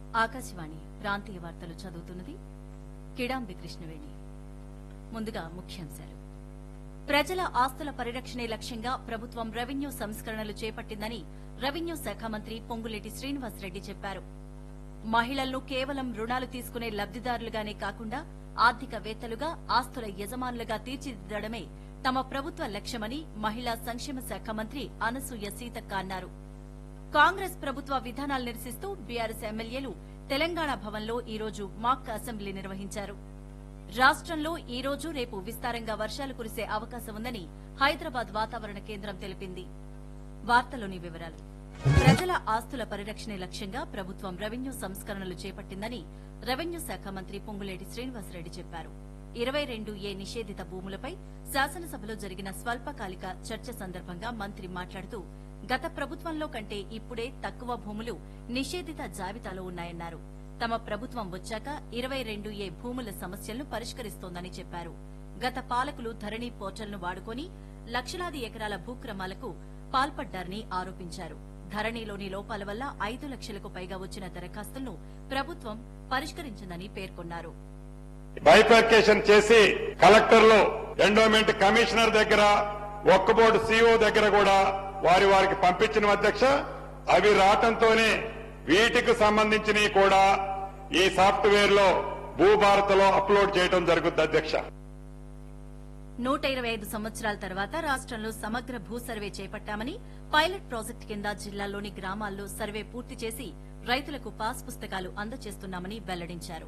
ఆకాశవాణి ప్రాంతీయ వార్తలు చదువుతున్నది కిడాంబి కృష్ణవేణి ముందుగా ముఖ్యాంశాలు ప్రజల ఆస్తుల పరిరక్షణే లక్ష్యంగా ప్రభుత్వం రెవెన్యూ సంస్కరణలు చేపట్టిందని రెవెన్యూ శాఖ మంత్రి పొంగులేటి శ్రీనివాసరెడ్డి చెప్పారు మహిళలను కేవలం రుణాలు తీసుకునే లబ్దిదారులుగానే కాకుండా ఆర్థికవేత్తలుగా ఆస్తుల యజమానులుగా తీర్చిదిద్దడమే తమ ప్రభుత్వ లక్ష్యమని మహిళా సంక్షేమ శాఖ మంత్రి అనసూయ సీతక్క అన్నారు కాంగ్రెస్ ప్రభుత్వ విధానాలు నిరసిస్తూ బీఆర్ఎస్ ఎమ్మెల్యేలు తెలంగాణ భవన్లో ఈ రోజు మాక్ అసెంబ్లీ నిర్వహించారు రాష్టంలో ఈ రోజు రేపు విస్తారంగా వర్షాలు కురిసే అవకాశం ఉందని హైదరాబాద్ వాతావరణ కేంద్రం తెలిపింది వార్తలోని వివరాలు ప్రజల ఆస్తుల పరిరక్షణే లక్ష్యంగా ప్రభుత్వం రెవెన్యూ సంస్కరణలు చేపట్టిందని రెవెన్యూ శాఖ మంత్రి పొంగులేటి శ్రీనివాసరెడ్డి చెప్పారు ఇరవై రెండు ఏ నిషేధిత భూములపై శాసనసభలో జరిగిన స్వల్పకాలిక చర్చ సందర్భంగా మంత్రి మాట్లాడుతూ గత ప్రభుత్వంలో కంటే ఇప్పుడే తక్కువ భూములు నిషేధిత జాబితాలో ఉన్నాయన్నారు తమ ప్రభుత్వం వచ్చాక ఇరవై రెండు ఏ భూముల సమస్యలను పరిష్కరిస్తోందని చెప్పారు గత పాలకులు ధరణి పోర్టల్ను వాడుకొని లక్షలాది ఎకరాల భూక్రమాలకు పాల్పడ్డారని ఆరోపించారు ధరణిలోని లోపాల వల్ల ఐదు లక్షలకు పైగా వచ్చిన దరఖాస్తులను ప్రభుత్వం పరిష్కరించిందని పేర్కొన్నారు బైఫర్కేషన్ చేసి కలెక్టర్లు ఎండోమెంట్ కమిషనర్ దగ్గర ఒక్క బోర్డు సీఓ దగ్గర కూడా వారి వారికి పంపించిన అధ్యక్ష అవి రావటంతోనే వీటికి సంబంధించినవి కూడా ఈ సాఫ్ట్వేర్ లో భూభారత్లో అప్లోడ్ చేయడం జరుగుతుంది అధ్యక్ష నూట ఇరవై ఐదు సంవత్సరాల తర్వాత రాష్టంలో సమగ్ర భూ సర్వే చేపట్టామని పైలట్ ప్రాజెక్టు కింద జిల్లాలోని గ్రామాల్లో సర్వే పూర్తి చేసి రైతులకు పాస్ పుస్తకాలు అందజేస్తున్నామని వెల్లడించారు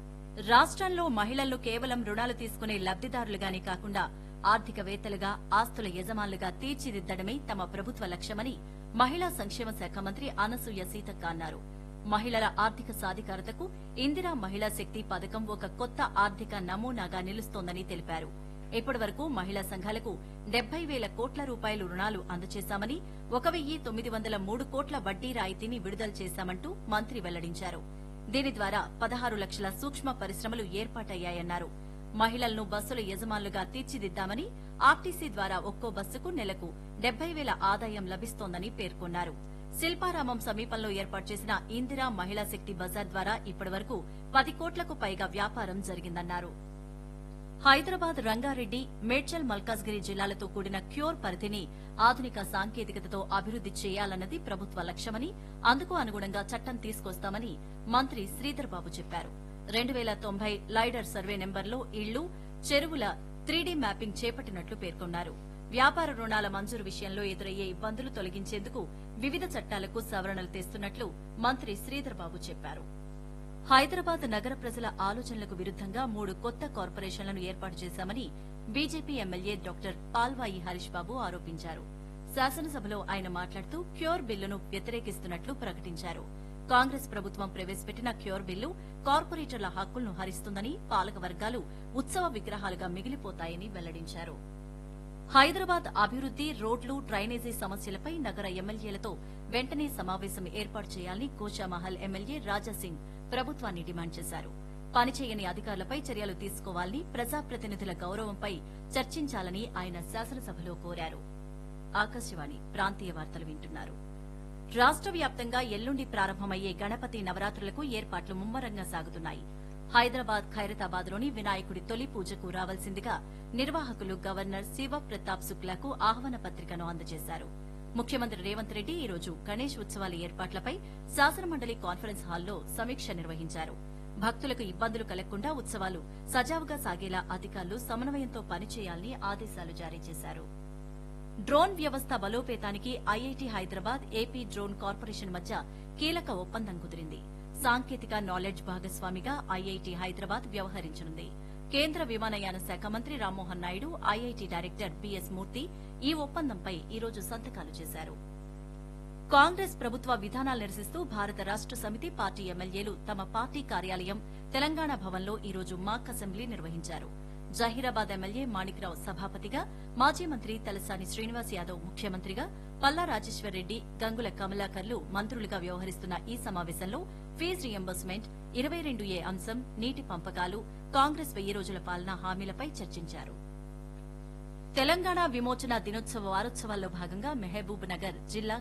రాష్టంలో మహిళలను కేవలం రుణాలు తీసుకునే లబ్దిదారులుగానే కాకుండా ఆర్థికవేత్తలుగా ఆస్తుల యజమానులుగా తీర్చిదిద్దడమే తమ ప్రభుత్వ లక్ష్యమని మహిళా సంక్షేమ శాఖ మంత్రి అనసూయ సీతక్క అన్నారు మహిళల ఆర్థిక సాధికారతకు ఇందిరా మహిళా శక్తి పథకం ఒక కొత్త ఆర్థిక నమూనాగా నిలుస్తోందని తెలిపారు ఇప్పటి వరకు మహిళా సంఘాలకు డెబ్బై వేల కోట్ల రూపాయలు రుణాలు అందజేశామని ఒక వెయ్యి తొమ్మిది వందల మూడు కోట్ల వడ్డీ రాయితీని విడుదల చేశామంటూ మంత్రి వెల్లడించారు దీని ద్వారా పదహారు లక్షల సూక్ష్మ పరిశ్రమలు ఏర్పాటయ్యాయన్నారు మహిళలను బస్సుల యజమానులుగా తీర్చిదిద్దామని ఆర్టీసీ ద్వారా ఒక్కో బస్సుకు నెలకు డెబ్బై వేల ఆదాయం లభిస్తోందని పేర్కొన్నారు శిల్పారామం సమీపంలో ఏర్పాటు చేసిన ఇందిరా మహిళా శక్తి బజార్ ద్వారా ఇప్పటివరకు పది కోట్లకు పైగా వ్యాపారం జరిగిందన్నారు హైదరాబాద్ రంగారెడ్డి మేడ్చల్ మల్కాజ్గిరి జిల్లాలతో కూడిన క్యూర్ పరిధిని ఆధునిక సాంకేతికతతో అభివృద్ది చేయాలన్నది ప్రభుత్వ లక్ష్యమని అందుకు అనుగుణంగా చట్టం తీసుకొస్తామని మంత్రి శ్రీధర్ బాబు చెప్పారు రెండు వేల తొంభై లైడర్ సర్వే నెంబర్లో ఇళ్లు చెరువుల త్రీడీ మ్యాపింగ్ చేపట్టినట్లు పేర్కొన్నారు వ్యాపార రుణాల మంజూరు విషయంలో ఎదురయ్యే ఇబ్బందులు తొలగించేందుకు వివిధ చట్టాలకు సవరణలు తెస్తున్నట్లు మంత్రి శ్రీధర్ బాబు చెప్పారు హైదరాబాద్ నగర ప్రజల ఆలోచనలకు విరుద్దంగా మూడు కొత్త కార్పొరేషన్లను ఏర్పాటు చేశామని BJP MLA doctor Palvai Harish Babu ఆరోపించారు శాసనసభలో ఆయన మాట్లాడుతూ క్యూర్ బిల్లును వ్యతిరేకిస్తున్నట్లు ప్రకటించారు కాంగ్రెస్ ప్రభుత్వం ప్రవేశపెట్టిన క్యూర్ బిల్లు కార్పొరేటర్ల హక్కులను హరిస్తుందని పాలక వర్గాలు ఉత్సవ విగ్రహాలుగా మిగిలిపోతాయని వెల్లడించారు హైదరాబాద్ అభివృద్ది రోడ్లు డ్రైనేజీ సమస్యలపై నగర ఎమ్మెల్యేలతో వెంటనే సమావేశం ఏర్పాటు చేయాలని కోచామహల్ ఎమ్మెల్యే రాజాసింగ్ ప్రభుత్వాన్ని డిమాండ్ చేశారు పనిచేయని అధికారులపై చర్యలు తీసుకోవాలని ప్రజాప్రతినిధుల గౌరవంపై చర్చించాలని ఆయన శాసనసభలో కోరారు ఆకాశవాణి ప్రాంతీయ వార్తలు వింటున్నారు రాష్ట వ్యాప్తంగా ఎల్లుండి ప్రారంభమయ్యే గణపతి నవరాత్రులకు ఏర్పాట్లు ముమ్మరంగా సాగుతున్నాయి హైదరాబాద్ ఖైరతాబాద్ లోని వినాయకుడి తొలి పూజకు రావాల్సిందిగా నిర్వాహకులు గవర్నర్ శివ ప్రతాప్ శుక్లాకు ఆహ్వాన పత్రికను అందజేశారు ముఖ్యమంత్రి రేవంత్ రెడ్డి ఈ రోజు గణేష్ ఉత్సవాల ఏర్పాట్లపై శాసనమండలి కాన్ఫరెన్స్ హాల్లో సమీక్ష నిర్వహించారు భక్తులకు ఇబ్బందులు కలగకుండా ఉత్సవాలు సజావుగా సాగేలా అధికారులు సమన్వయంతో పనిచేయాలని ఆదేశాలు జారీ చేశారు డ్రోన్ వ్యవస్థ బలోపేతానికి IIT Hyderabad AP drone corporation మధ్య కీలక ఒప్పందం కుదిరింది సాంకేతిక నాలెడ్జ్ భాగస్వామిగా ఐఐటి హైదరాబాద్ వ్యవహరించనుంది కేంద్ర విమానయాన శాఖ మంత్రి Rammohan Naidu IIT director BS Murthy ఈ ఒప్పందంపై ఈ రోజు సంతకాలు చేశారు కాంగ్రెస్ ప్రభుత్వ విధానాలు నిరసిస్తూ భారత రాష్ట సమితి పార్టీ ఎమ్మెల్యేలు తమ పార్టీ కార్యాలయం తెలంగాణ భవన్లో ఈ రోజు మాక్ అసెంబ్లీ నిర్వహించారు జహీరాబాద్ ఎమ్మెల్యే మాణిక్రావు సభాపతిగా మాజీ మంత్రి తలసాని శ్రీనివాస్ యాదవ్ ముఖ్యమంత్రిగా పల్లా రాజేశ్వరరెడ్డి గంగుల కమలాకర్లు మంత్రులుగా వ్యవహరిస్తున్న ఈ సమావేశంలో ఫీజు రియంబర్స్మెంట్ ఇరవై రెండు ఏ అంశం నీటి పంపకాలు కాంగ్రెస్ వెయ్యి రోజుల పాలన హామీలపై చర్చించారు తెలంగాణ విమోచన దినోత్సవ వారోత్సవాల్లో భాగంగా మెహబూబ్ నగర్ జిల్లా